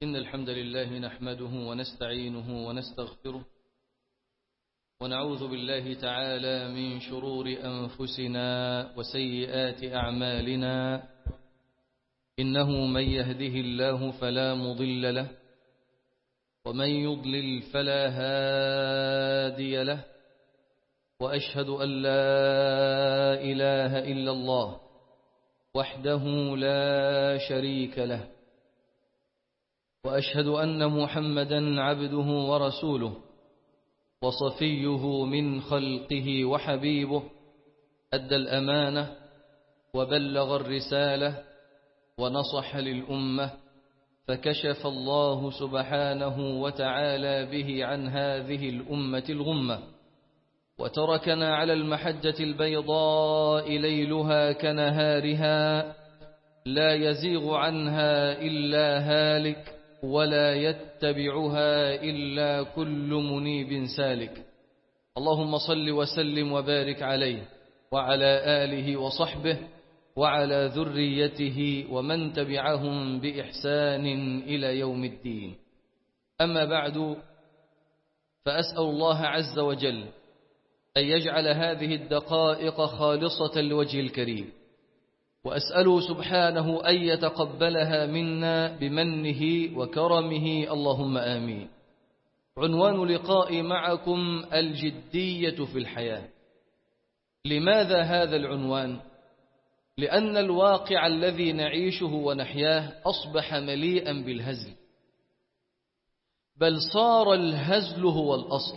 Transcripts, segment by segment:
إن الحمد لله نحمده ونستعينه ونستغفره ونعوذ بالله تعالى من شرور أنفسنا وسيئات أعمالنا إنه من يهده الله فلا مضل له ومن يضلل فلا هادي له وأشهد أن لا إله إلا الله وحده لا شريك له وأشهد أن محمدا عبده ورسوله وصفيه من خلقه وحبيبه أدى الأمانة وبلغ الرسالة ونصح للأمة فكشف الله سبحانه وتعالى به عن هذه الأمة الغمة وتركنا على المحجة البيضاء ليلها كنهارها لا يزيغ عنها إلا هالك ولا يتبعها إلا كل منيب سالك اللهم صل وسلم وبارك عليه وعلى آله وصحبه وعلى ذريته ومن تبعهم بإحسان إلى يوم الدين أما بعد فأسأل الله عز وجل أن يجعل هذه الدقائق خالصة لوجه الكريم وأسأله سبحانه أن يتقبلها منا بمنه وكرمه اللهم آمين عنوان لقائي معكم الجدية في الحياة لماذا هذا العنوان؟ لأن الواقع الذي نعيشه ونحياه أصبح مليئا بالهزل بل صار الهزل هو الأصل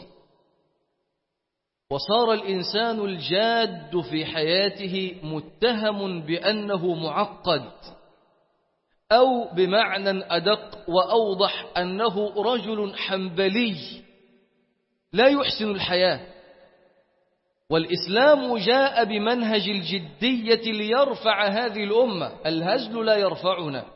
وصار الإنسان الجاد في حياته متهم بأنه معقد أو بمعنى أدق وأوضح أنه رجل حنبلي لا يحسن الحياة والإسلام جاء بمنهج الجدية ليرفع هذه الأمة الهزل لا يرفعنا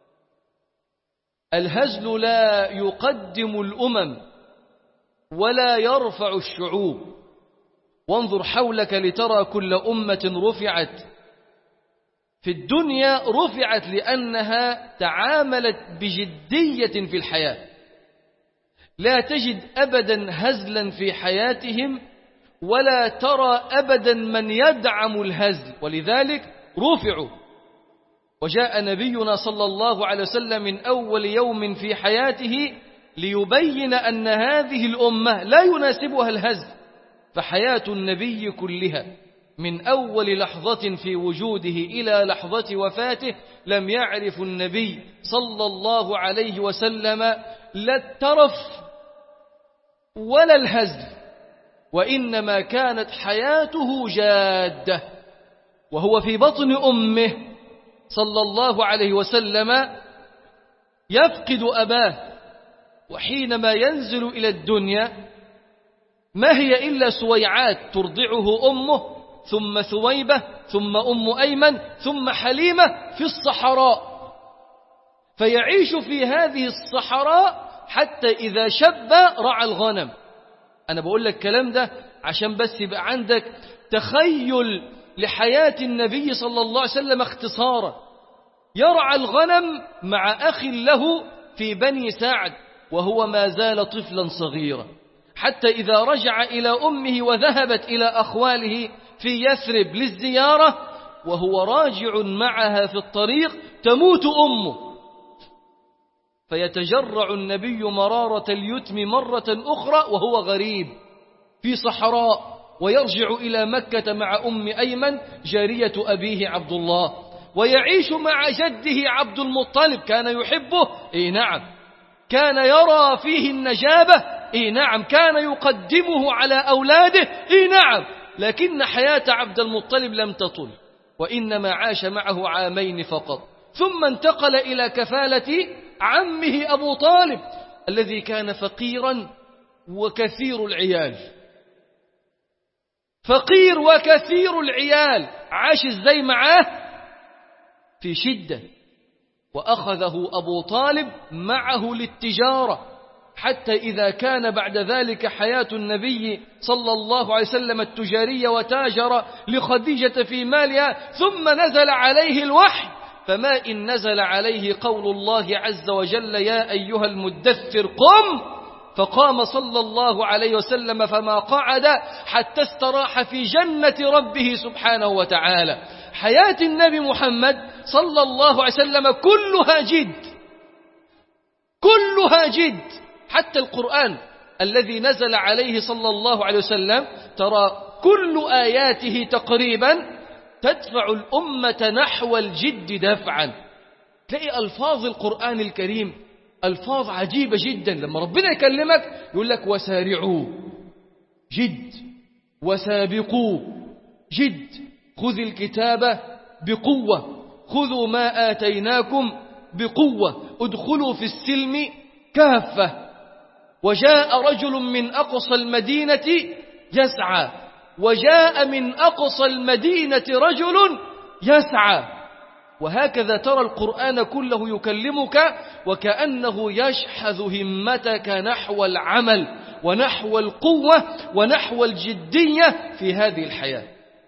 الهزل لا يقدم الأمم ولا يرفع الشعوب وانظر حولك لترى كل أمة رفعت في الدنيا رفعت لأنها تعاملت بجدية في الحياة لا تجد أبدا هزلا في حياتهم ولا ترى أبدا من يدعم الهزل ولذلك رفعوا وجاء نبينا صلى الله عليه وسلم من أول يوم في حياته ليبين أن هذه الأمة لا يناسبها الهزل فحياة النبي كلها من أول لحظة في وجوده إلى لحظة وفاته لم يعرف النبي صلى الله عليه وسلم لا الترف ولا الهزل وإنما كانت حياته جادة وهو في بطن أمه صلى الله عليه وسلم يفقد أباه وحينما ينزل إلى الدنيا ما هي إلا سويعات ترضعه أمه ثم ثويبة ثم أم أيمن ثم حليمة في الصحراء فيعيش في هذه الصحراء حتى إذا شب رعى الغنم أنا بقول لك الكلام ده عشان بس يبقى عندك تخيل لحياة النبي صلى الله عليه وسلم اختصارا يرعى الغنم مع أخ له في بني سعد وهو ما زال طفلا صغيرا حتى إذا رجع إلى أمه وذهبت إلى أخواله في يثرب للزيارة وهو راجع معها في الطريق تموت أمه فيتجرع النبي مرارة اليتم مرة أخرى وهو غريب في صحراء ويرجع إلى مكة مع أم أيمن جارية أبيه عبد الله ويعيش مع جده عبد المطلب كان يحبه إيه نعم كان يرى فيه النجابة إيه نعم كان يقدمه على أولاده إيه نعم لكن حياة عبد المطلب لم تطل وإنما عاش معه عامين فقط ثم انتقل إلى كفالة عمه أبو طالب الذي كان فقيرا وكثير العيال فقير وكثير العيال عاش ازاي معاه في شدة وأخذه أبو طالب معه للتجارة حتى إذا كان بعد ذلك حياة النبي صلى الله عليه وسلم التجارية وتاجر لخديجة في مالها ثم نزل عليه الوحي فما إن نزل عليه قول الله عز وجل يا أيها المدثر قم فقام صلى الله عليه وسلم فما قعد حتى استراح في جنة ربه سبحانه وتعالى حياة النبي محمد صلى الله عليه وسلم كلها جد كلها جد حتى القرآن الذي نزل عليه صلى الله عليه وسلم ترى كل آياته تقريبا تدفع الأمة نحو الجد دفعا تلاقي ألفاظ القرآن الكريم ألفاظ عجيبة جدا لما ربنا يكلمك يقول لك وسارعوا جد وسابقوا جد خذ الكتاب بقوة خذوا ما آتيناكم بقوة ادخلوا في السلم كافة وجاء رجل من أقصى المدينة يسعى وجاء من أقصى المدينة رجل يسعى وهكذا ترى القرآن كله يكلمك وكأنه يشحذ همتك نحو العمل ونحو القوة ونحو الجدية في هذه الحياة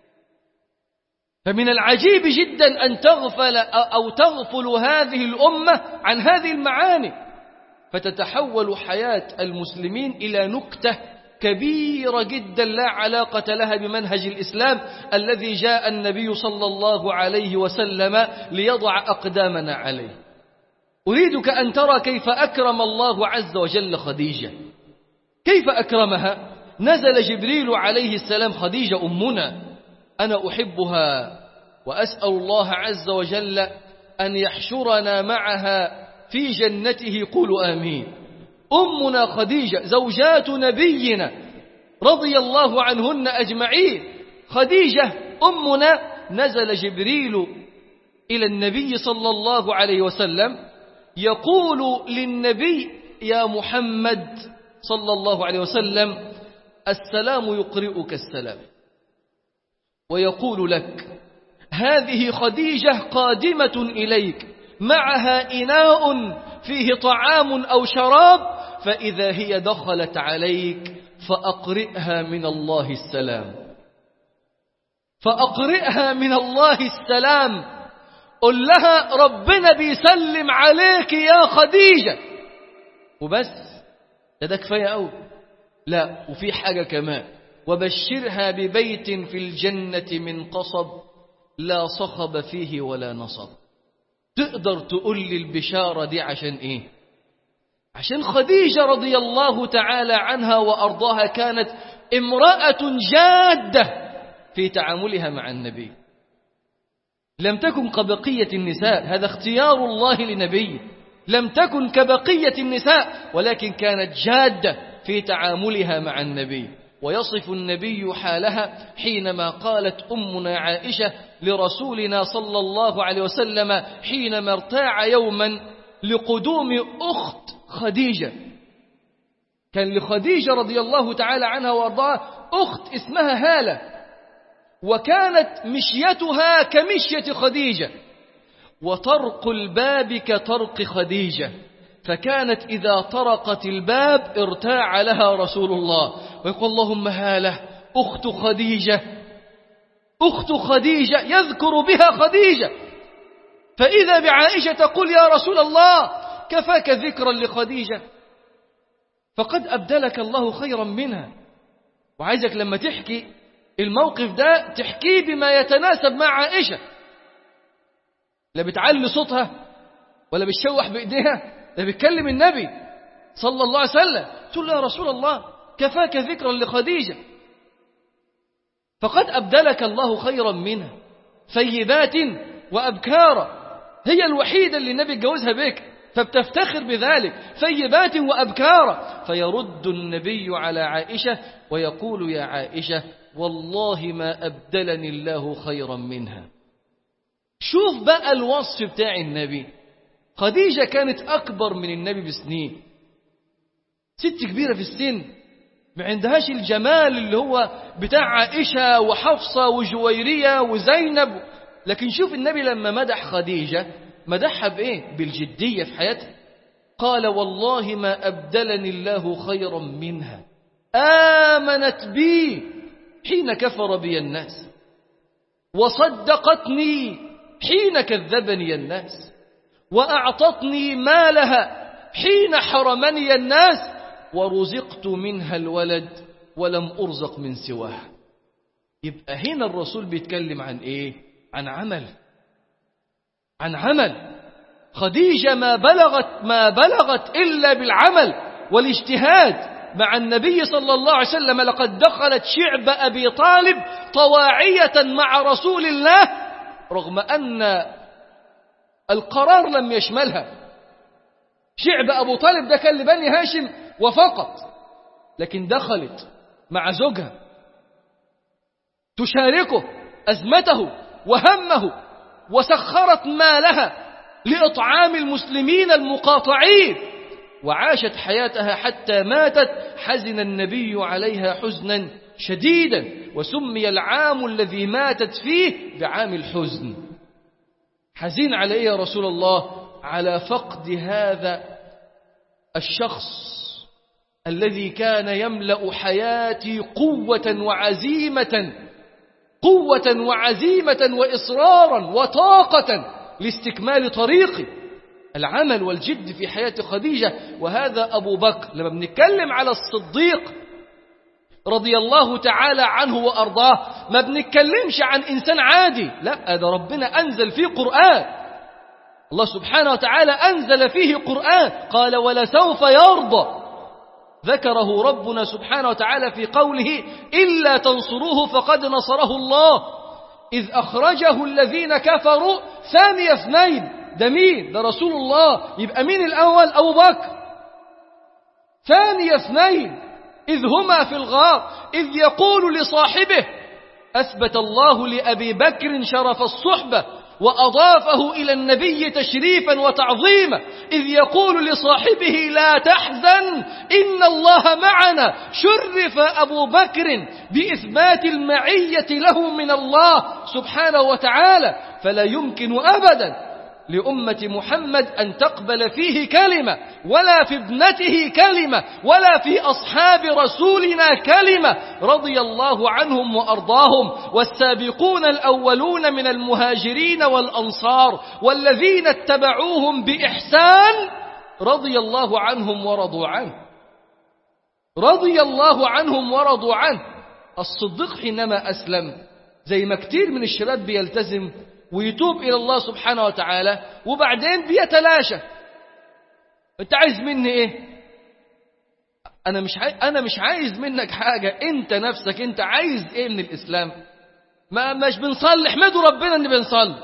فمن العجيب جدا أن تغفل أو تغفل هذه الأمة عن هذه المعاني فتتحول حياة المسلمين إلى نكتة كبيرة جدا لا علاقة لها بمنهج الإسلام الذي جاء النبي صلى الله عليه وسلم ليضع أقدامنا عليه أريدك أن ترى كيف أكرم الله عز وجل خديجة كيف أكرمها نزل جبريل عليه السلام خديجة أمنا أنا أحبها وأسأل الله عز وجل أن يحشرنا معها في جنته قولوا آمين أمنا خديجة زوجات نبينا رضي الله عنهن أجمعين خديجة أمنا نزل جبريل إلى النبي صلى الله عليه وسلم يقول للنبي يا محمد صلى الله عليه وسلم السلام يقرئك السلام ويقول لك هذه خديجة قادمة إليك معها إناء فيه طعام أو شراب فإذا هي دخلت عليك فأقرئها من الله السلام فأقرئها من الله السلام قل لها ربنا بيسلم عليك يا خديجة وبس ده ده كفاية أوي لا وفي حاجة كمان وبشرها ببيت في الجنة من قصب لا صخب فيه ولا نصب تقدر تقول لي البشارة دي عشان ايه عشان خديجة رضي الله تعالى عنها وأرضاها كانت امرأة جادة في تعاملها مع النبي لم تكن كبقية النساء هذا اختيار الله لنبيه لم تكن كبقية النساء ولكن كانت جادة في تعاملها مع النبي ويصف النبي حالها حينما قالت أمنا عائشة لرسولنا صلى الله عليه وسلم حينما ارتاع يوما لقدوم أخت خديجة كان لخديجة رضي الله تعالى عنها وارضاها أخت اسمها هالة وكانت مشيتها كمشية خديجة وطرق الباب كطرق خديجة فكانت إذا طرقت الباب ارتاع لها رسول الله ويقول اللهم هالة أخت خديجة أخت خديجة يذكر بها خديجة فإذا بعائشة تقول يا رسول الله كفاك ذكرا لخديجة فقد أبدلك الله خيرا منها وعايزك لما تحكي الموقف ده تحكيه بما يتناسب مع عائشة لا بتعلي صوتها ولا بتشوح بإيديها ده بيتكلم النبي صلى الله عليه وسلم تقول له يا رسول الله كفاك ذكرا لخديجة فقد أبدلك الله خيرا منها ثيبات وأبكارا هي الوحيدة اللي النبي اتجوزها بك فبتفتخر بذلك ثيبات وأبكارا فيرد النبي على عائشة ويقول يا عائشة والله ما أبدلني الله خيرا منها شوف بقى الوصف بتاع النبي خديجة كانت أكبر من النبي بسنين ست كبيرة في السن ما عندهاش الجمال اللي هو بتاع عائشة وحفصة وجويرية وزينب لكن شوف النبي لما مدح خديجة مدحها بإيه بالجدية في حياتها قال والله ما أبدلني الله خيرا منها آمنت بي حين كفر بي الناس وصدقتني حين كذبني الناس وأعطتني مالها حين حرمني الناس ورزقت منها الولد ولم أرزق من سواه يبقى هنا الرسول بيتكلم عن إيه عن عمل عن عمل خديجة ما بلغت ما بلغت إلا بالعمل والاجتهاد مع النبي صلى الله عليه وسلم لقد دخلت شعب أبي طالب طواعية مع رسول الله رغم أن القرار لم يشملها شعب أبو طالب ده كان لبني هاشم وفقط لكن دخلت مع زوجها تشاركه أزمته وهمه وسخرت مالها لإطعام المسلمين المقاطعين وعاشت حياتها حتى ماتت حزن النبي عليها حزنا شديدا وسمي العام الذي ماتت فيه بعام الحزن حزين على إيه يا رسول الله على فقد هذا الشخص الذي كان يملأ حياتي قوة وعزيمة قوة وعزيمة وإصرارا وطاقة لاستكمال طريقي العمل والجد في حياة خديجة وهذا أبو بكر لما بنتكلم على الصديق رضي الله تعالى عنه وأرضاه ما بنتكلمش عن إنسان عادي لا ده ربنا أنزل فيه قرآن الله سبحانه وتعالى أنزل فيه قرآن قال ولسوف يرضى ذكره ربنا سبحانه وتعالى في قوله إلا تنصروه فقد نصره الله إذ أخرجه الذين كفروا ثاني اثنين ده مين ده رسول الله يبقى مين الأول أبو بكر ثاني اثنين إذ هما في الغار إذ يقول لصاحبه أثبت الله لأبي بكر شرف الصحبة وأضافه إلى النبي تشريفا وتعظيما إذ يقول لصاحبه لا تحزن إن الله معنا شرف أبو بكر بإثبات المعية له من الله سبحانه وتعالى فلا يمكن أبدا لأمة محمد أن تقبل فيه كلمة ولا في ابنته كلمة ولا في أصحاب رسولنا كلمة رضي الله عنهم وأرضاهم والسابقون الأولون من المهاجرين والأنصار والذين اتبعوهم بإحسان رضي الله عنهم ورضوا عنه رضي الله عنهم ورضوا عنه الصديق حينما أسلم زي ما كتير من الشباب بيلتزم ويتوب إلى الله سبحانه وتعالى وبعدين بيتلاشى أنت عايز مني إيه أنا مش عايز أنا مش عايز منك حاجة أنت نفسك أنت عايز إيه من الإسلام ما مش بنصلي احمدوا ربنا إن بنصلي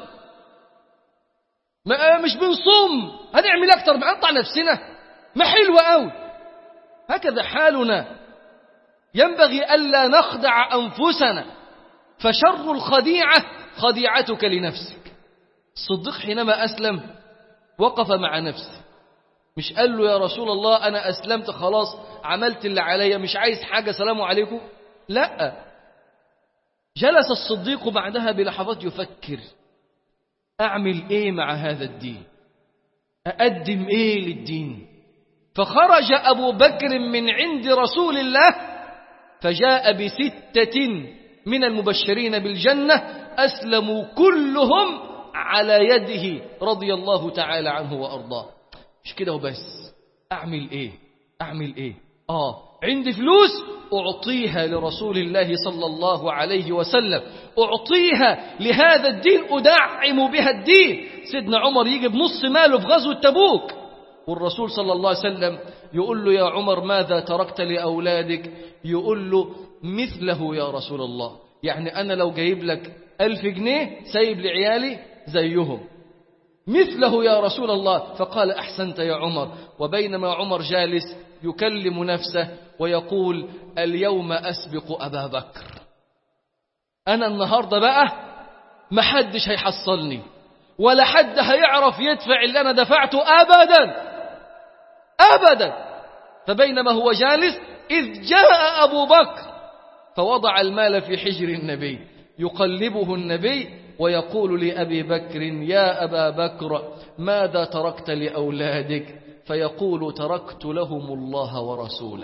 ما مش بنصوم هنعمل أكتر ما نقطع نفسنا ما حلوة أوي هكذا حالنا ينبغي ألا نخدع أنفسنا فشر الخديعة خديعتك لنفسك الصديق حينما أسلم وقف مع نفسه مش قال له يا رسول الله أنا أسلمت خلاص عملت اللي عليا مش عايز حاجة سلام عليكم لا جلس الصديق بعدها بلحظات يفكر أعمل إيه مع هذا الدين أقدم إيه للدين فخرج أبو بكر من عند رسول الله فجاء بستة من المبشرين بالجنة أسلموا كلهم على يده رضي الله تعالى عنه وأرضاه مش كده وبس أعمل إيه أعمل إيه آه عندي فلوس أعطيها لرسول الله صلى الله عليه وسلم أعطيها لهذا الدين أدعم بها الدين سيدنا عمر يجي بنص ماله في غزوة تبوك والرسول صلى الله عليه وسلم يقول له يا عمر ماذا تركت لأولادك يقول له مثله يا رسول الله يعني أنا لو جايب لك ألف جنيه سايب لعيالي زيهم مثله يا رسول الله فقال أحسنت يا عمر وبينما عمر جالس يكلم نفسه ويقول اليوم أسبق أبا بكر أنا النهاردة بقى محدش هيحصلني ولا حد هيعرف يدفع اللي أنا دفعته أبدا أبدا فبينما هو جالس إذ جاء أبو بكر فوضع المال في حجر النبي يقلبه النبي ويقول لأبي بكر يا أبا بكر ماذا تركت لأولادك فيقول تركت لهم الله ورسوله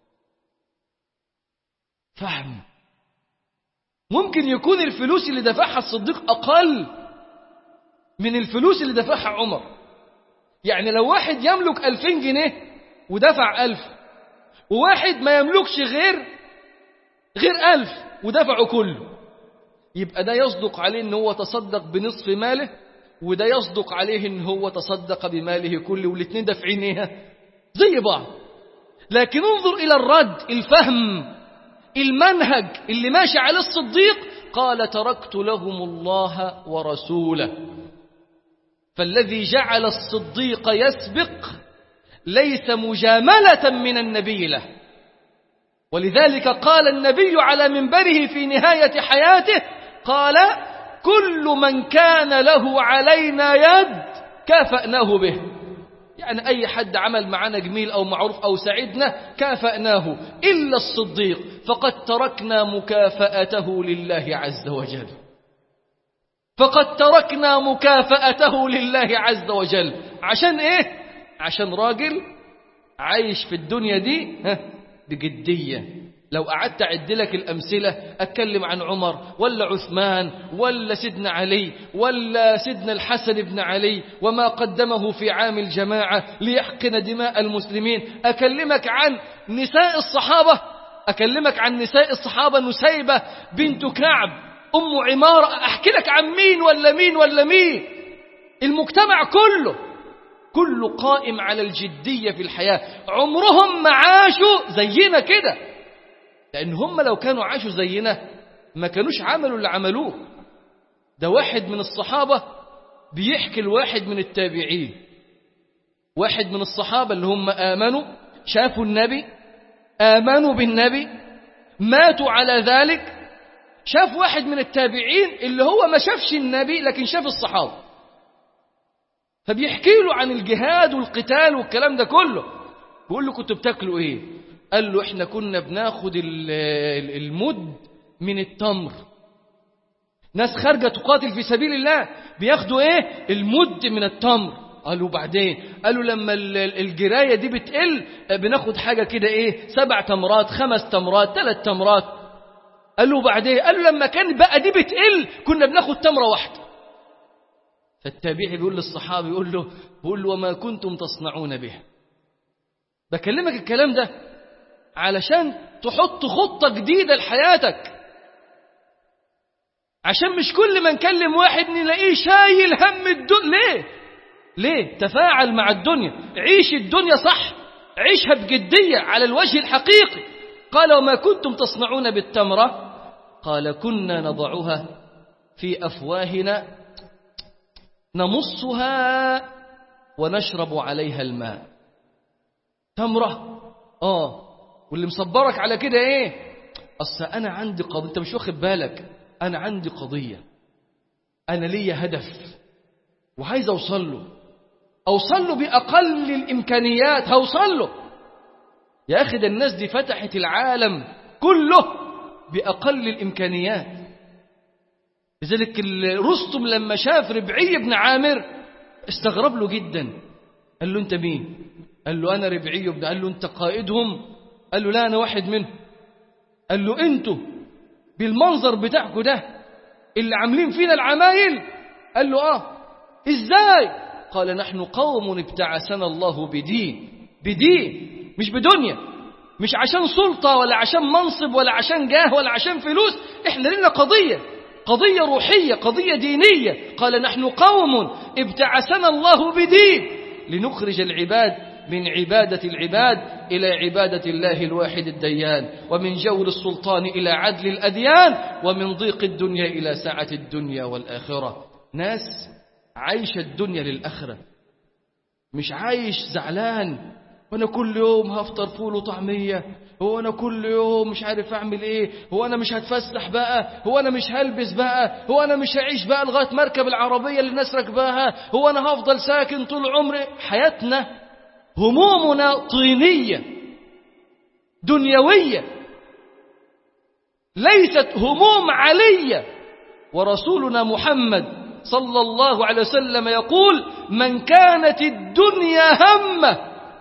فهم ممكن يكون الفلوس اللي دفعها الصديق أقل من الفلوس اللي دفعها عمر يعني لو واحد يملك ألفين جنيه ودفع ألف وواحد ما يملكش غير غير ألف ودفعه كله يبقى ده يصدق عليه ان هو تصدق بنصف ماله وده يصدق عليه ان هو تصدق بماله كله والاثنين دافعين ايه زي بعض لكن انظر الى الرد الفهم المنهج اللي ماشي عليه الصديق قال تركت لهم الله ورسوله فالذي جعل الصديق يسبق ليس مجاملة من النبي له ولذلك قال النبي على منبره في نهاية حياته قال كل من كان له علينا يد كافأناه به يعني أي حد عمل معنا جميل أو معروف أو سعدنا كافأناه إلا الصديق فقد تركنا مكافأته لله عز وجل فقد تركنا مكافأته لله عز وجل عشان إيه؟ عشان راجل عايش في الدنيا دي ها بجدية لو قعدت أعد لك الأمثلة أتكلم عن عمر ولا عثمان ولا سيدنا علي ولا سيدنا الحسن بن علي وما قدمه في عام الجماعة ليحقن دماء المسلمين أكلمك عن نساء الصحابة أكلمك عن نساء الصحابة نسيبة بنت كعب أم عمارة أحكي لك عن مين ولا مين ولا مين المجتمع كله كله قائم على الجدية في الحياة عمرهم ما عاشوا زينا كده لأن هم لو كانوا عاشوا زينا ما كانوش عملوا اللي عملوه ده واحد من الصحابة بيحكي الواحد من التابعين واحد من الصحابة اللي هم آمنوا شافوا النبي آمنوا بالنبي ماتوا على ذلك شاف واحد من التابعين اللي هو ما شافش النبي لكن شاف الصحابة فبيحكي له عن الجهاد والقتال والكلام ده كله بيقول له كنتوا بتاكلوا ايه قال له احنا كنا بناخد المد من التمر ناس خارجه تقاتل في سبيل الله بياخدوا ايه المد من التمر قالوا بعدين قالوا لما الجرايه دي بتقل بناخد حاجه كده ايه سبع تمرات خمس تمرات ثلاث تمرات قالوا بعدين قالوا لما كان بقى دي بتقل كنا بناخد تمره واحده فالتابعي بيقول للصحابي يقول له بيقول له وما كنتم تصنعون به بكلمك الكلام ده علشان تحط خطة جديدة لحياتك عشان مش كل ما نكلم واحد نلاقيه شايل هم الدنيا ليه ليه تفاعل مع الدنيا عيش الدنيا صح عيشها بجدية على الوجه الحقيقي قال وما كنتم تصنعون بالتمرة قال كنا نضعها في أفواهنا نمصها ونشرب عليها الماء تمرة آه واللي مصبرك على كده إيه أصل أنا عندي قضية أنت مش واخد بالك أنا عندي قضية أنا ليا هدف وعايز أوصل له أوصل له بأقل الإمكانيات هوصل له يا أخي ده الناس دي فتحت العالم كله بأقل الإمكانيات لذلك رستم لما شاف ربعي بن عامر استغرب له جدا قال له انت مين قال له انا ربعي بن قال له انت قائدهم قال له لا انا واحد منهم قال له انتوا بالمنظر بتاعكم ده اللي عاملين فينا العمايل قال له اه ازاي قال نحن قوم ابتعثنا الله بدين بدين مش بدنيا مش عشان سلطة ولا عشان منصب ولا عشان جاه ولا عشان فلوس احنا لنا قضية قضية روحية قضية دينية قال نحن قوم ابتعثنا الله بدين لنخرج العباد من عبادة العباد إلى عبادة الله الواحد الديان ومن جور السلطان إلى عدل الأديان ومن ضيق الدنيا إلى سعة الدنيا والآخرة ناس عايش الدنيا للآخرة مش عايش زعلان وانا كل يوم هفطر فول وطعميه هو انا كل يوم مش عارف اعمل ايه هو انا مش هتفسح بقى هو انا مش هلبس بقى هو انا مش هعيش بقى لغايه مركب العربيه اللي الناس راكباها هو انا هفضل ساكن طول عمري حياتنا همومنا طينيه دنيويه ليست هموم عليه ورسولنا محمد صلى الله عليه وسلم يقول من كانت الدنيا همه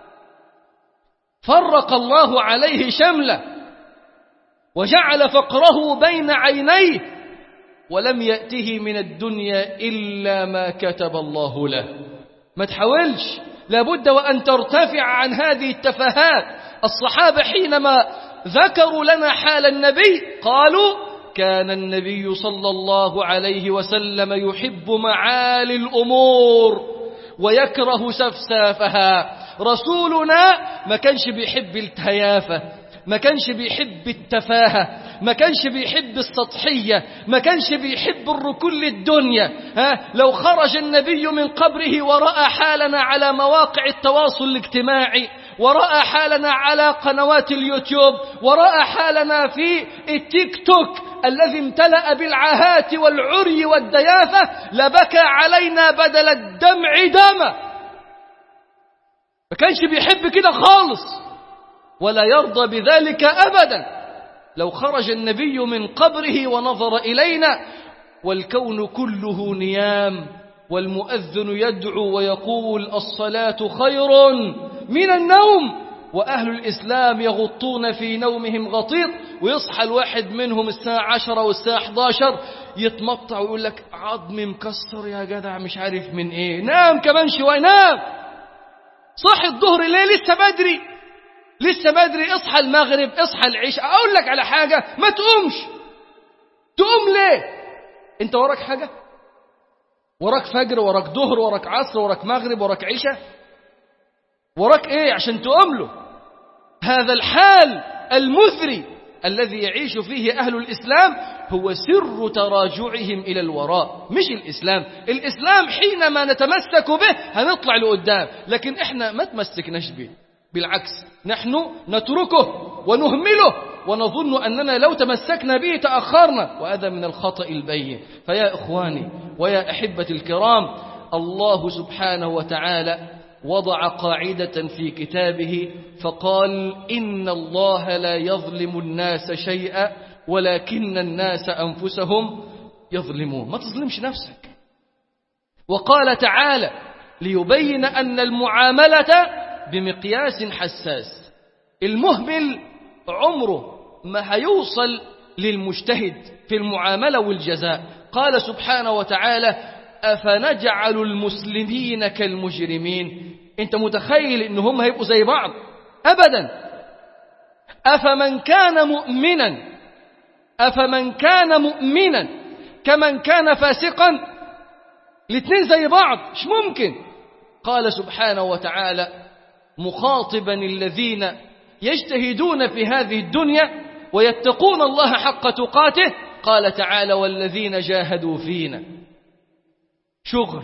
فرق الله عليه شمله وجعل فقره بين عينيه ولم يأته من الدنيا إلا ما كتب الله له ما تحاولش لابد وأن ترتفع عن هذه التفاهات الصحابة حينما ذكروا لنا حال النبي قالوا كان النبي صلى الله عليه وسلم يحب معالي الأمور ويكره سفسافها رسولنا ما كانش بيحب التهيافة ما كانش بيحب التفاهة ما كانش بيحب السطحية ما كانش بيحب الركون للدنيا ها لو خرج النبي من قبره ورأى حالنا على مواقع التواصل الاجتماعي ورأى حالنا على قنوات اليوتيوب ورأى حالنا في التيك توك الذي امتلأ بالعاهات والعري والديافة لبكى علينا بدل الدمع دما ما كانش بيحب كده خالص ولا يرضى بذلك أبدا لو خرج النبي من قبره ونظر إلينا والكون كله نيام والمؤذن يدعو ويقول الصلاة خير من النوم وأهل الإسلام يغطون في نومهم غطيط ويصحى الواحد منهم الساعة عشرة والساعة 11 يتمطع ويقول لك عظمي مكسر يا جدع مش عارف من ايه نام كمان شوية نام صحي الظهر ليه لسه بدري لسه بدري اصحى المغرب اصحى العشاء اقول لك على حاجة ما تقومش تقوم ليه انت وراك حاجة وراك فجر وراك ظهر وراك عصر وراك مغرب وراك عشاء وراك ايه عشان تقوم له هذا الحال المثري الذي يعيش فيه أهل الإسلام هو سر تراجعهم إلى الوراء مش الإسلام الإسلام حينما نتمسك به هنطلع لقدام لكن إحنا ما تمسكناش به بالعكس نحن نتركه ونهمله ونظن أننا لو تمسكنا به تأخرنا وهذا من الخطأ البين فيا إخواني ويا أحبة الكرام الله سبحانه وتعالى وضع قاعدة في كتابه فقال إن الله لا يظلم الناس شيئا ولكن الناس أنفسهم يظلمون ما تظلمش نفسك وقال تعالى ليبين أن المعاملة بمقياس حساس المهمل عمره ما هيوصل للمجتهد في المعاملة والجزاء قال سبحانه وتعالى أفنجعل المسلمين كالمجرمين انت متخيل ان هم هيبقوا زي بعض ابدا افمن كان مؤمنا افمن كان مؤمنا كمن كان فاسقا الاثنين زي بعض مش ممكن قال سبحانه وتعالى مخاطبا الذين يجتهدون في هذه الدنيا ويتقون الله حق تقاته قال تعالى والذين جاهدوا فينا شغل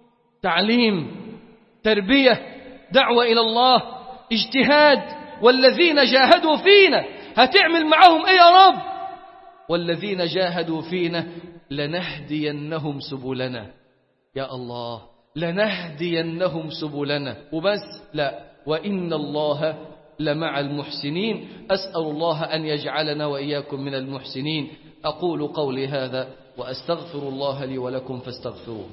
تعليم تربية دعوة إلى الله اجتهاد والذين جاهدوا فينا هتعمل معهم ايه يا رب والذين جاهدوا فينا لنهدينهم سبلنا يا الله لنهدينهم سبلنا وبس لا وإن الله لمع المحسنين أسأل الله أن يجعلنا وإياكم من المحسنين أقول قولي هذا وأستغفر الله لي ولكم فاستغفروه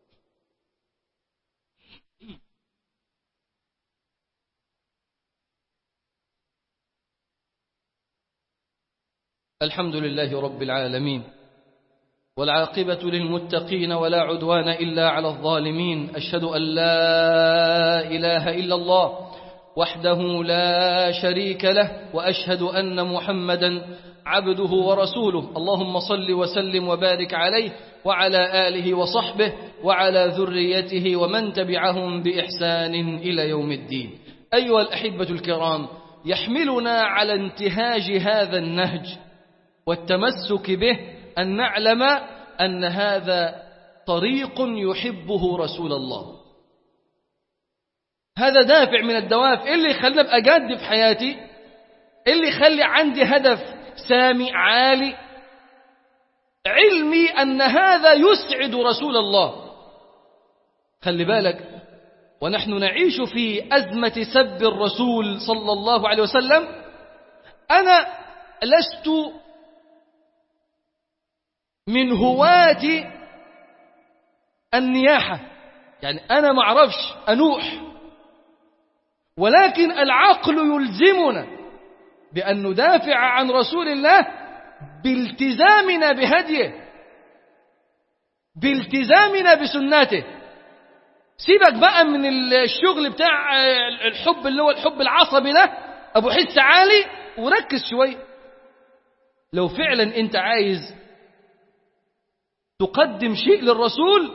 الحمد لله رب العالمين والعاقبة للمتقين ولا عدوان إلا على الظالمين أشهد أن لا إله إلا الله وحده لا شريك له وأشهد أن محمدا عبده ورسوله اللهم صل وسلم وبارك عليه وعلى آله وصحبه وعلى ذريته ومن تبعهم بإحسان إلى يوم الدين أيها الأحبة الكرام يحملنا على انتهاج هذا النهج والتمسك به أن نعلم أن هذا طريق يحبه رسول الله هذا دافع من الدوافع إيه اللي يخليني أبقى جاد في حياتي إيه اللي يخلي عندي هدف سامي عالي علمي أن هذا يسعد رسول الله خلي بالك ونحن نعيش في أزمة سب الرسول صلى الله عليه وسلم أنا لست من هواة النياحة يعني أنا ما أعرفش أنوح ولكن العقل يلزمنا بأن ندافع عن رسول الله بالتزامنا بهديه بالتزامنا بسنته سيبك بقى من الشغل بتاع الحب اللي هو الحب العصبي ده أبو حس عالي وركز شوية لو فعلا أنت عايز تقدم شيء للرسول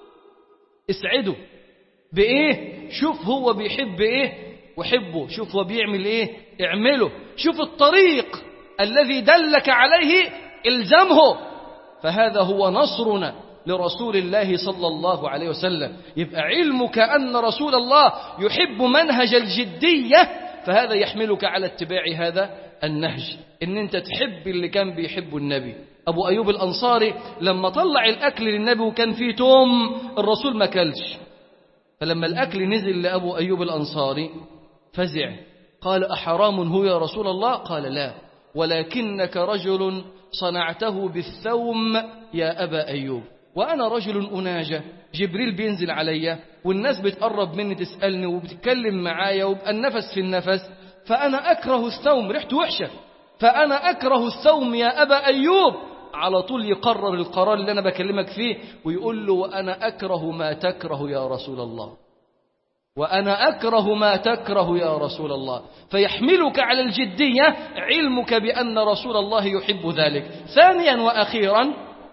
اسعده بإيه شوف هو بيحب إيه وحبه شوف هو بيعمل إيه اعمله شوف الطريق الذي دلك عليه الزمه فهذا هو نصرنا لرسول الله صلى الله عليه وسلم يبقى علمك أن رسول الله يحب منهج الجدية فهذا يحملك على اتباع هذا النهج ان انت تحب اللي كان بيحبه النبي ابو ايوب الانصاري لما طلع الاكل للنبي وكان فيه توم الرسول ما كلش فلما الاكل نزل لابو ايوب الانصاري فزع قال احرام هو يا رسول الله قال لا ولكنك رجل صنعته بالثوم يا ابا ايوب وانا رجل اناجه جبريل بينزل عليا والناس بتقرب مني تسالني وبتتكلم معايا ويبقى النفس في النفس فانا اكره الثوم ريحته وحشه فانا اكره الثوم يا ابا ايوب على طول يقرر القرار اللي انا بكلمك فيه ويقول له وانا اكره ما تكره يا رسول الله وانا اكره ما تكره يا رسول الله فيحملك على الجديه علمك بان رسول الله يحب ذلك ثانيا واخيرا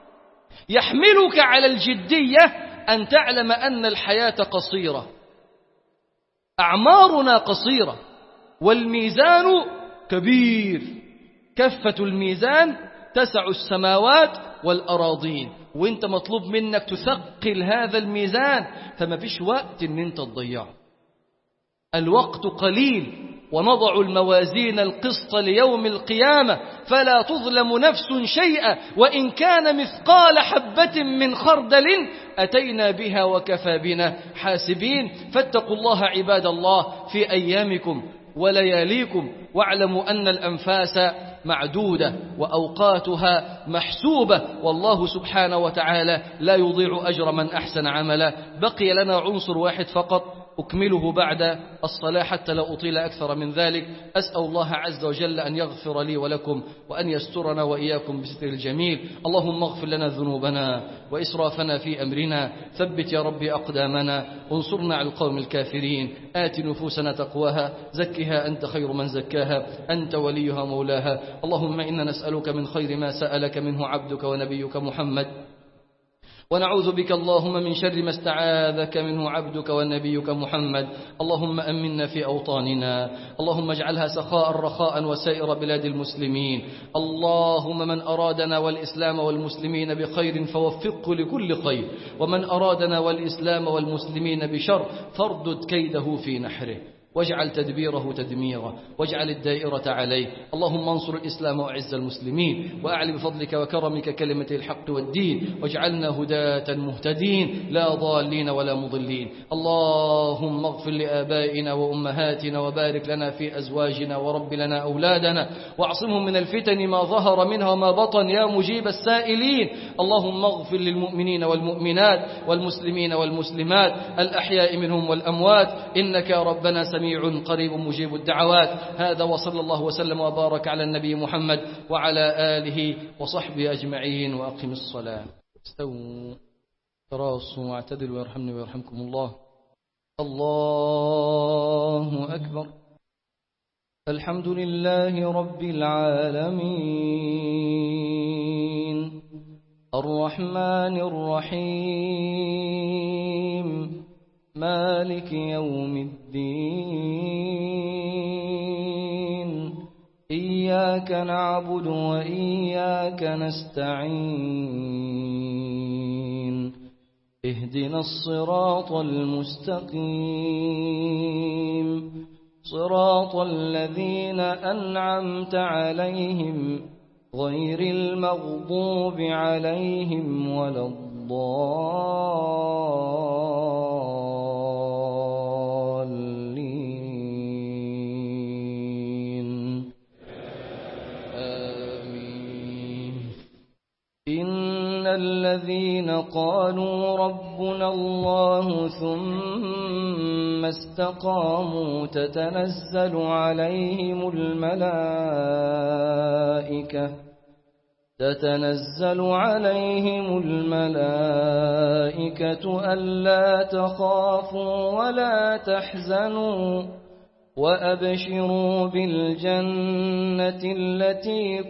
يحملك على الجديه ان تعلم ان الحياه قصيره اعمارنا قصيره والميزان كبير كفه الميزان تسع السماوات والاراضين وانت مطلوب منك تثقل هذا الميزان فما فيش وقت ان انت تضيعه الوقت قليل ونضع الموازين القسط ليوم القيامة فلا تظلم نفس شيئا وإن كان مثقال حبة من خردل أتينا بها وكفى بنا حاسبين فاتقوا الله عباد الله في أيامكم ولياليكم واعلموا أن الأنفاس معدودة وأوقاتها محسوبة والله سبحانه وتعالى لا يضيع أجر من أحسن عملا بقي لنا عنصر واحد فقط أكمله بعد الصلاة حتى لا أطيل أكثر من ذلك أسأل الله عز وجل أن يغفر لي ولكم وأن يسترنا وإياكم بستر الجميل اللهم اغفر لنا ذنوبنا وإسرافنا في أمرنا ثبت يا رب أقدامنا وانصرنا على القوم الكافرين آت نفوسنا تقواها زكها أنت خير من زكاها أنت وليها مولاها اللهم إنا نسألك من خير ما سألك منه عبدك ونبيك محمد ونعوذ بك اللهم من شر ما استعاذك منه عبدك ونبيك محمد اللهم أمنا في أوطاننا اللهم اجعلها سخاء رخاء وسائر بلاد المسلمين اللهم من أرادنا والإسلام والمسلمين بخير فوفقه لكل خير ومن أرادنا والإسلام والمسلمين بشر فاردد كيده في نحره واجعل تدبيره تدميرا واجعل الدائرة عليه اللهم انصر الإسلام وأعز المسلمين وأعلي بفضلك وكرمك كلمة الحق والدين واجعلنا هداة مهتدين لا ضالين ولا مضلين اللهم اغفر لآبائنا وأمهاتنا وبارك لنا في أزواجنا ورب لنا أولادنا واعصمهم من الفتن ما ظهر منها وما بطن يا مجيب السائلين اللهم اغفر للمؤمنين والمؤمنات والمسلمين والمسلمات الأحياء منهم والأموات إنك يا ربنا سميع سميع قريب مجيب الدعوات هذا وصلى الله وسلم وبارك على النبي محمد وعلى آله وصحبه أجمعين وأقم الصلاة استووا تراصوا واعتدلوا ويرحمني ويرحمكم الله الله أكبر الحمد لله رب العالمين الرحمن الرحيم مالك يوم الدين إياك نعبد وإياك نستعين اهدنا الصراط المستقيم صراط الذين أنعمت عليهم غير المغضوب عليهم ولا الضالين آمين إن الذين قالوا ربنا الله ثم استقاموا تتنزل عليهم الملائكة تتنزل عليهم الملائكة ألا تخافوا ولا تحزنوا وأبشروا بالجنة التي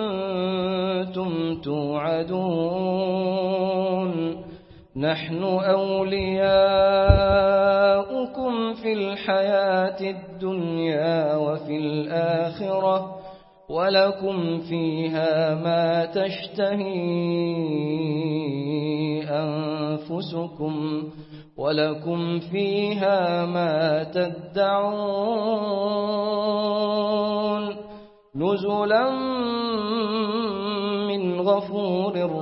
كنتم توعدون نحن أولياؤكم في الحياة الدنيا وفي الآخرة ولكم فيها ما تشتهي أنفسكم ولكم فيها ما تدعون نزلا من غفور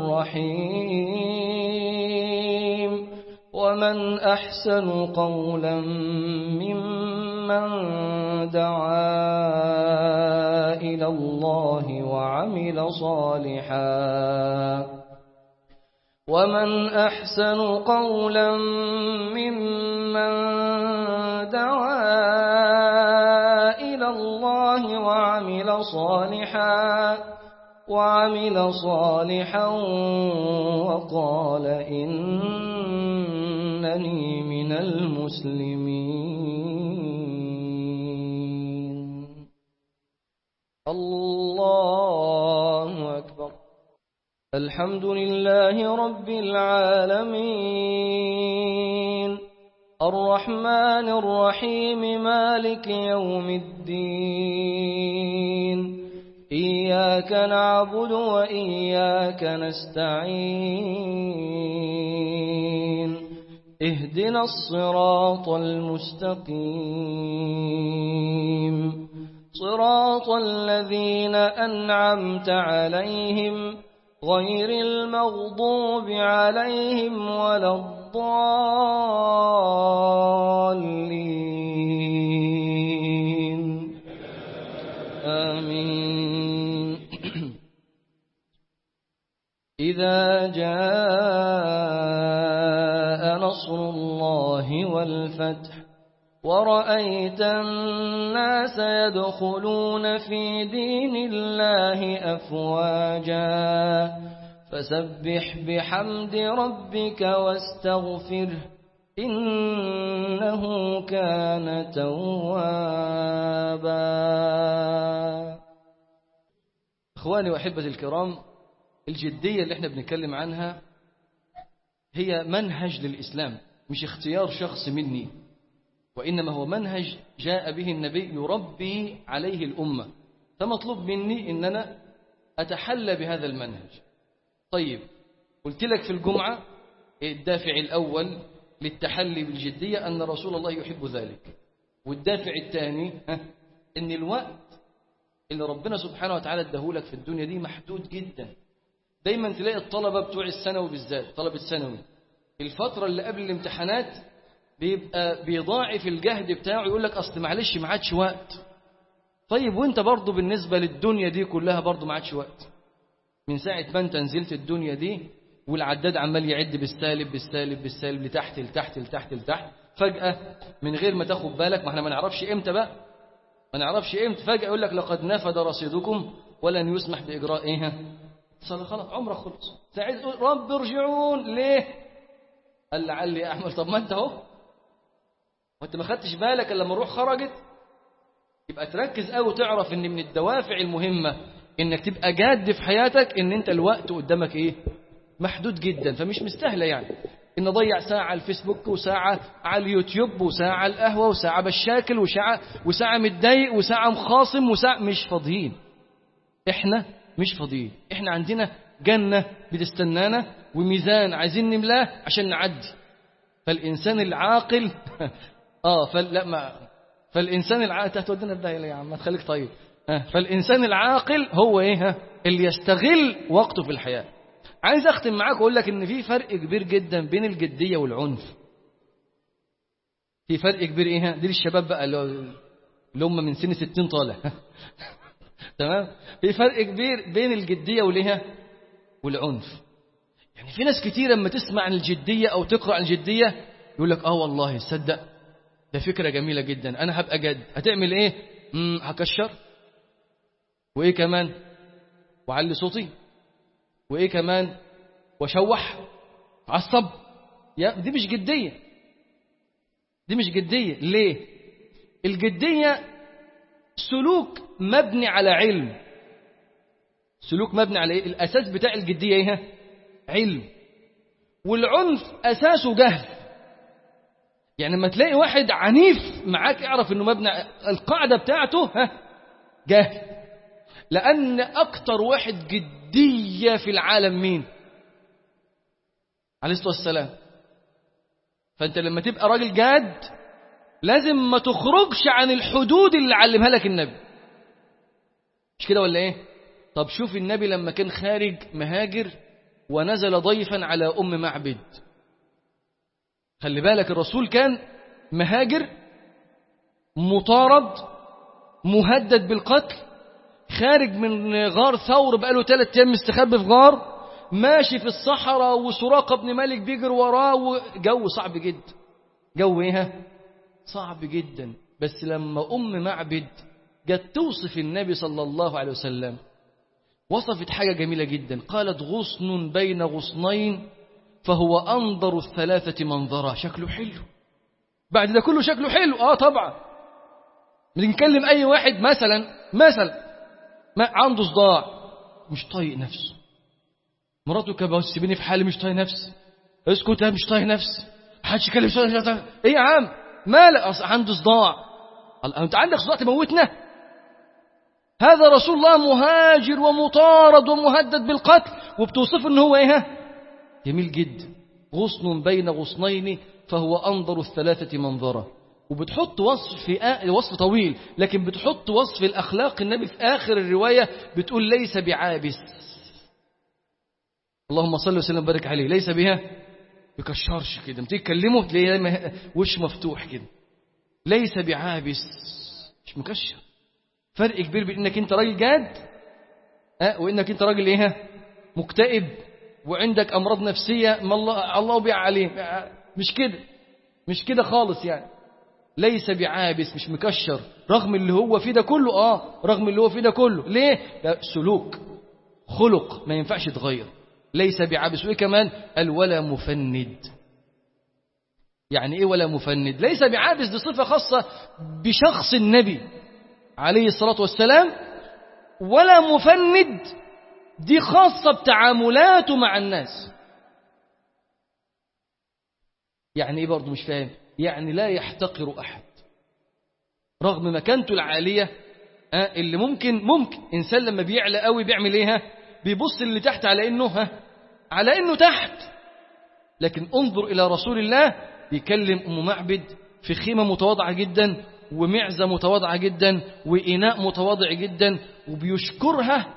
رحيم ومن أحسن قولا ممن دعا إلى الله وعمل صالحا ومن أحسن قولا ممن دعا إلى الله وعمل صالحا وعمل صالحا وقال إنني من المسلمين الله أكبر الحمد لله رب العالمين الرحمن الرحيم مالك يوم الدين إياك نعبد وإياك نستعين اهدنا الصراط المستقيم صراط الذين أنعمت عليهم غير المغضوب عليهم ولا الضالين آمين إذا جاء نصر الله والفتح ورأيت الناس يدخلون في دين الله أفواجا فسبح بحمد ربك واستغفره إنه كان توابا إخواني وأحبتي الكرام الجدية اللي احنا بنتكلم عنها هي منهج للإسلام مش اختيار شخص مني وإنما هو منهج جاء به النبي يربي عليه الأمة فمطلوب مني إن أنا أتحلى بهذا المنهج طيب قلت لك في الجمعة الدافع الأول للتحلي بالجدية أن رسول الله يحب ذلك والدافع الثاني أن الوقت اللي ربنا سبحانه وتعالى اداهولك في الدنيا دي محدود جدا دايما تلاقي الطلبة بتوع الثانوي بالذات طلبة الثانوي الفترة اللي قبل الامتحانات بيبقى بيضاعف الجهد بتاعه يقول لك اصل معلش ما عادش وقت طيب وانت برضه بالنسبه للدنيا دي كلها برضه ما عادش وقت من ساعه ما انت نزلت الدنيا دي والعداد عمال يعد بالسالب بالسالب بالسالب لتحت لتحت لتحت لتحت فجاه من غير ما تاخد بالك ما احنا ما نعرفش امتى بقى ما نعرفش امتى فجاه يقول لك لقد نفد رصيدكم ولن يسمح باجراء ايه صلى خلاص عمرك خلص ساعد تقول رب ارجعون ليه قال لعلي اعمل طب ما انت اهو وانت ما خدتش بالك الا لما الروح خرجت يبقى تركز قوي وتعرف ان من الدوافع المهمه انك تبقى جاد في حياتك ان انت الوقت قدامك ايه محدود جدا فمش مستاهله يعني ان اضيع ساعه على الفيسبوك وساعه على اليوتيوب وساعه على القهوه وساعه بشاكل وساعه وساعه متضايق وساعه مخاصم وساعه مش فاضيين احنا مش فاضيين احنا عندنا جنه بتستنانا وميزان عايزين نملاه عشان نعدي فالانسان العاقل اه فلا ما فالانسان العاقل هتودينا الداهيه يا عم ما تخليك طيب آه. فالانسان العاقل هو ايه ها اللي يستغل وقته في الحياه عايز اختم معاك واقول لك ان في فرق كبير جدا بين الجديه والعنف في فرق كبير ايه ها دي للشباب بقى اللي هم من سن 60 طالع تمام في فرق كبير بين الجديه والايه والعنف يعني في ناس كتير لما تسمع عن الجديه او تقرا عن الجديه يقول لك اه والله صدق ده فكره جميله جدا انا هبقى جد هتعمل ايه امم هكشر وايه كمان وعلي صوتي وإيه كمان وشوح عصب يا دي مش جدية دي مش جدية ليه الجدية سلوك مبني على علم سلوك مبني على ايه الاساس بتاع الجديه ايه علم والعنف اساسه جهل يعني لما تلاقي واحد عنيف معاك اعرف انه مبني القاعده بتاعته ها جهل لان اكتر واحد جديه في العالم مين عليه الصلاه والسلام فانت لما تبقى راجل جاد لازم ما تخرجش عن الحدود اللي علمها لك النبي مش كده ولا ايه طب شوف النبي لما كان خارج مهاجر ونزل ضيفا على أم معبد خلي بالك الرسول كان مهاجر مطارد مهدد بالقتل خارج من غار ثور بقاله ثلاث أيام مستخبي في غار ماشي في الصحراء وسراقة بن مالك بيجر وراه وجو صعب جدا جو ايه صعب جدا بس لما أم معبد جت توصف النبي صلى الله عليه وسلم وصفت حاجة جميلة جدا قالت غصن بين غصنين فهو أنظر الثلاثة منظرا شكله حلو بعد ده كله شكله حلو آه طبعا بنكلم أي واحد مثلا مثلا ما عنده صداع مش طايق نفسه مراته كبه سيبيني في حالي مش طايق نفسي اسكت مش طايق نفسي محدش يكلم شوية ايه يا عم مالك اصل عنده صداع انت عندك صداع تموتنا هذا رسول الله مهاجر ومطارد ومهدد بالقتل وبتوصف ان هو ايه جميل جدا غصن بين غصنين فهو انظر الثلاثه منظرا وبتحط وصف في آ... وصف طويل لكن بتحط وصف الاخلاق النبي في اخر الروايه بتقول ليس بعابس اللهم صل وسلم وبارك عليه ليس بها بكشرش كده تيجي تكلمه تلاقيه وش مفتوح كده ليس بعابس مش مكشر فرق كبير بين انك انت راجل جاد أه وانك انت راجل ايه مكتئب وعندك امراض نفسيه ما الله الله بيع عليه مش كده مش كده خالص يعني ليس بعابس مش مكشر رغم اللي هو فيه ده كله اه رغم اللي هو فيه ده كله ليه ده سلوك خلق ما ينفعش يتغير ليس بعابس وايه كمان قال ولا مفند يعني ايه ولا مفند ليس بعابس دي صفه خاصه بشخص النبي عليه الصلاة والسلام ولا مفند دي خاصة بتعاملاته مع الناس يعني ايه برضه مش فاهم يعني لا يحتقر أحد رغم مكانته العالية آه اللي ممكن ممكن إنسان لما بيعلى قوي بيعمل ايه ها بيبص اللي تحت على انه ها على انه تحت لكن انظر إلى رسول الله بيكلم أم معبد في خيمة متواضعة جدا ومعزة متواضعة جدا وإناء متواضع جدا وبيشكرها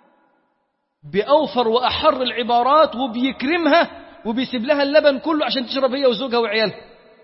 بأوفر وأحر العبارات وبيكرمها وبيسيب لها اللبن كله عشان تشرب هي وزوجها وعيالها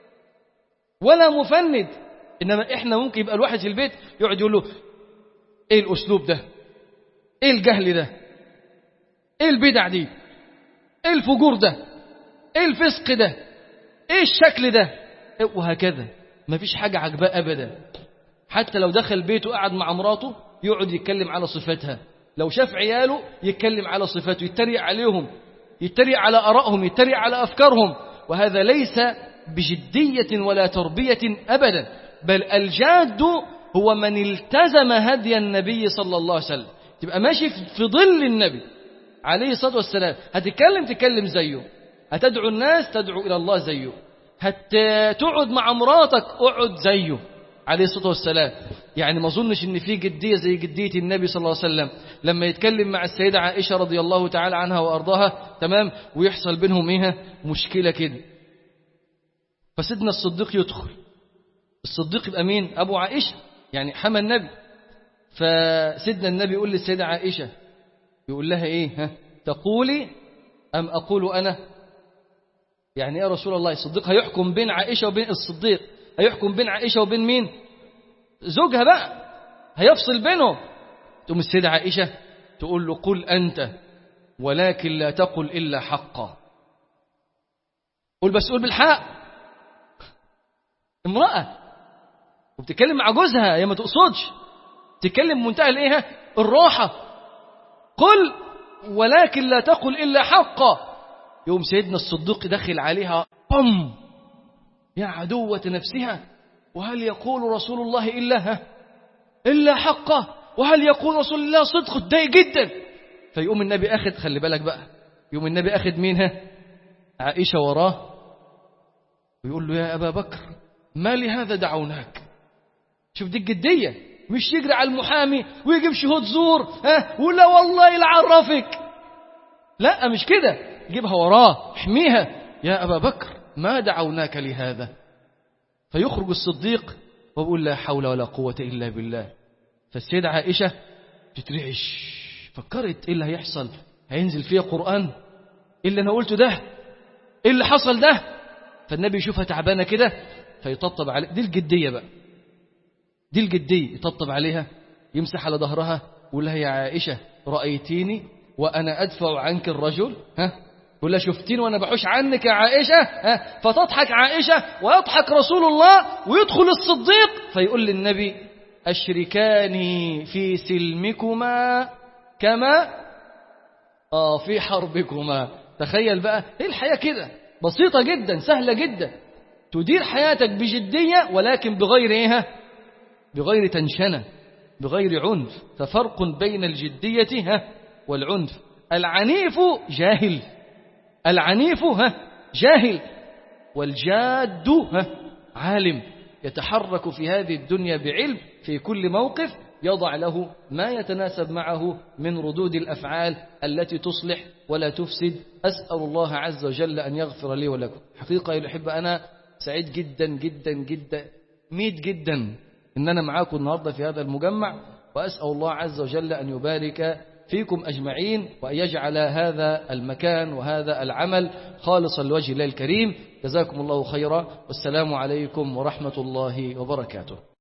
ولا مفند إنما إحنا ممكن يبقى الواحد في البيت يقعد يقول له إيه الأسلوب ده إيه الجهل ده إيه البدع دي إيه الفجور ده إيه الفسق ده إيه الشكل ده وهكذا ما فيش حاجة عجباه أبدا حتى لو دخل بيته قعد مع مراته يقعد يتكلم على صفاتها لو شاف عياله يتكلم على صفاته يتريق عليهم يتريق على أرائهم يتريق على أفكارهم وهذا ليس بجدية ولا تربية أبدا بل الجاد هو من التزم هدي النبي صلى الله عليه وسلم تبقى ماشي في ظل النبي عليه الصلاة والسلام هتتكلم تتكلم زيه هتدعو الناس تدعو إلى الله زيه هتقعد مع مراتك اقعد زيه عليه الصلاة والسلام يعني ما اظنش ان في جدية زي جدية النبي صلى الله عليه وسلم لما يتكلم مع السيدة عائشة رضي الله تعالى عنها وأرضاها تمام ويحصل بينهم ايه مشكلة كده فسيدنا الصديق يدخل الصديق يبقى مين أبو عائشة يعني حمى النبي فسيدنا النبي يقول للسيدة عائشة يقول لها ايه ها تقولي أم أقول أنا يعني يا رسول الله الصديق هيحكم بين عائشة وبين الصديق هيحكم بين عائشة وبين مين زوجها بقى هيفصل بينهم تقوم السيدة عائشة تقول له قل أنت ولكن لا تقل إلا حقا قل بس قول بالحق امرأة وبتتكلم مع جوزها هي ما تقصدش تتكلم منتهى الايه الراحة قل ولكن لا تقل إلا حقا يوم سيدنا الصديق دخل عليها بم يا عدوة نفسها وهل يقول رسول الله إلا ها إلا حقه وهل يقول رسول الله صدق اتضايق جدا فيقوم النبي أخذ خلي بالك بقى يقوم النبي أخذ مين ها عائشة وراه ويقول له يا أبا بكر ما لهذا دعوناك شوف دي الجدية مش يجري على المحامي ويجيب شهود زور ها ولا والله لا عرفك لا مش كده جيبها وراه احميها يا أبا بكر ما دعوناك لهذا فيخرج الصديق ويقول لا حول ولا قوة إلا بالله فالسيدة عائشة تترعش فكرت ايه اللي هيحصل هينزل فيها قرآن ايه اللي انا قلته ده ايه اللي حصل ده فالنبي يشوفها تعبانة كده فيطبطب عليها دي الجدية بقى دي الجدية يطبطب عليها يمسح على ظهرها يقول لها يا عائشة رأيتيني وأنا أدفع عنك الرجل ها يقول لها شفتيني وأنا بحوش عنك يا عائشة ها فتضحك عائشة ويضحك رسول الله ويدخل الصديق فيقول للنبي أشركاني في سلمكما كما آه في حربكما تخيل بقى ايه الحياة كده بسيطة جدا سهلة جدا تدير حياتك بجدية ولكن بغير ايه بغير تنشنة بغير عنف ففرق بين الجدية ها والعنف العنيف جاهل العنيف ها جاهل والجاد ها عالم يتحرك في هذه الدنيا بعلم في كل موقف يضع له ما يتناسب معه من ردود الأفعال التي تصلح ولا تفسد أسأل الله عز وجل أن يغفر لي ولكم حقيقة يا الأحبة أنا سعيد جدا جدا جدا ميت جدا إن أنا معاكم النهاردة في هذا المجمع وأسأل الله عز وجل أن يبارك فيكم أجمعين وأن يجعل هذا المكان وهذا العمل خالصا لوجه الله الكريم جزاكم الله خيرا والسلام عليكم ورحمة الله وبركاته